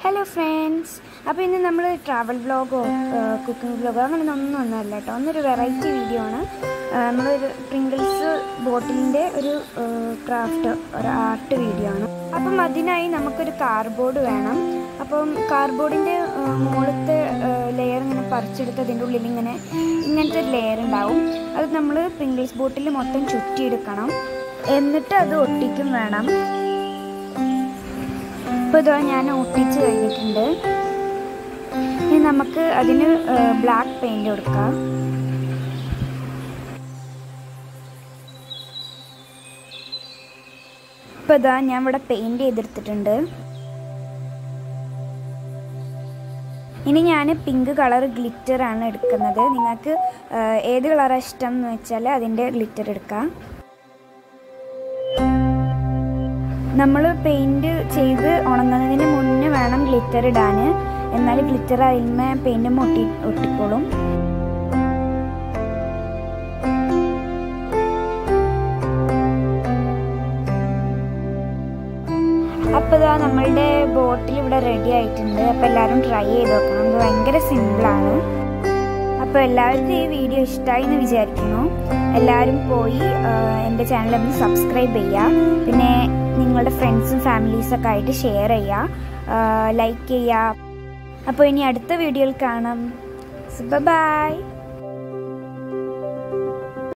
hello friends അപ്പോൾ ഇന്ന് നമ്മൾ ട്രാവൽ വ്ളോഗോ കുക്കിംഗ് വ്ളോഗോ അങ്ങനെ ഒന്നും ഒന്നുമല്ല കേട്ടോ ഒന്നൊരു വെറൈറ്റി വീഡിയോ ആണ് ആ, നമ്മളൊരു പ്രിങ്കിൾസ് ബോട്ടിലിൻ്റെ ഒരു ക്രാഫ്റ്റ് ഒരു ആർട്ട് വീഡിയോ ആണ് അപ്പം അതിനായി നമുക്കൊരു കാർഡ്ബോർഡ് വേണം അപ്പം കാർഡ്ബോർഡിൻ്റെ മുകളിലത്തെ ലെയർ ഇങ്ങനെ പറിച്ചെടുത്ത് അതിൻ്റെ ഉള്ളിൽ ഇങ്ങനെ ഇങ്ങനത്തെ ഒരു ലെയർ ഉണ്ടാവും അത് നമ്മൾ പ്രിങ്കിൾസ് ബോട്ടിൽ മൊത്തം ചുറ്റിയെടുക്കണം എന്നിട്ട് അത് ഒട്ടിക്കും വേണം ഇപ്പോൾ ഇതാ ഞാൻ ഒട്ടിച്ച് കഴിഞ്ഞിട്ടുണ്ട് ഇനി നമുക്ക് അതിന് ബ്ലാക്ക് പെയിൻറ് കൊടുക്കാം ഇപ്പോൾ ഇതാ ഞാൻ ഇവിടെ പെയിൻറ് ചെയ്തെടുത്തിട്ടുണ്ട് ഇനി ഞാൻ പിങ്ക് കളർ ഗ്ലിറ്റർ ആണ് എടുക്കുന്നത് നിങ്ങൾക്ക് ആ, ഏത് കളറാണ് ഇഷ്ടം എന്ന് വെച്ചാൽ അതിൻ്റെ ഗ്ലിറ്റർ എടുക്കാം നമ്മൾ പെയിൻറ് ചെയ്ത് ഉണങ്ങുന്നതിന് മുന്നേ വേണം ഗ്ലിറ്റർ ഇടാൻ എന്നാൽ ഗ്ലിറ്റർ അതിന്മേ പെയിൻറ് ഒട്ടി ഒട്ടിക്കോളും അപ്പോൾ ഇതാ നമ്മളുടെ ബോട്ടിൽ ഇവിടെ റെഡി ആയിട്ടുണ്ട് അപ്പോൾ എല്ലാവരും ട്രൈ ചെയ്ത് നോക്കണം ഇത് ഭയങ്കര സിമ്പിളാണ് അപ്പോൾ എല്ലാവർക്കും ഈ വീഡിയോ ഇഷ്ടമായി എന്ന് വിചാരിക്കുന്നു എല്ലാവരും പോയി ആ, എൻ്റെ ചാനൽ ഒന്ന് സബ്സ്ക്രൈബ് ചെയ്യുക പിന്നെ നിങ്ങളുടെ ഫ്രണ്ട്സും ഫാമിലീസൊക്കെ ആയിട്ട് ഷെയർ ചെയ്യുക ലൈക്ക് ചെയ്യുക അപ്പോൾ ഇനി അടുത്ത വീഡിയോയിൽ കാണാം ബൈ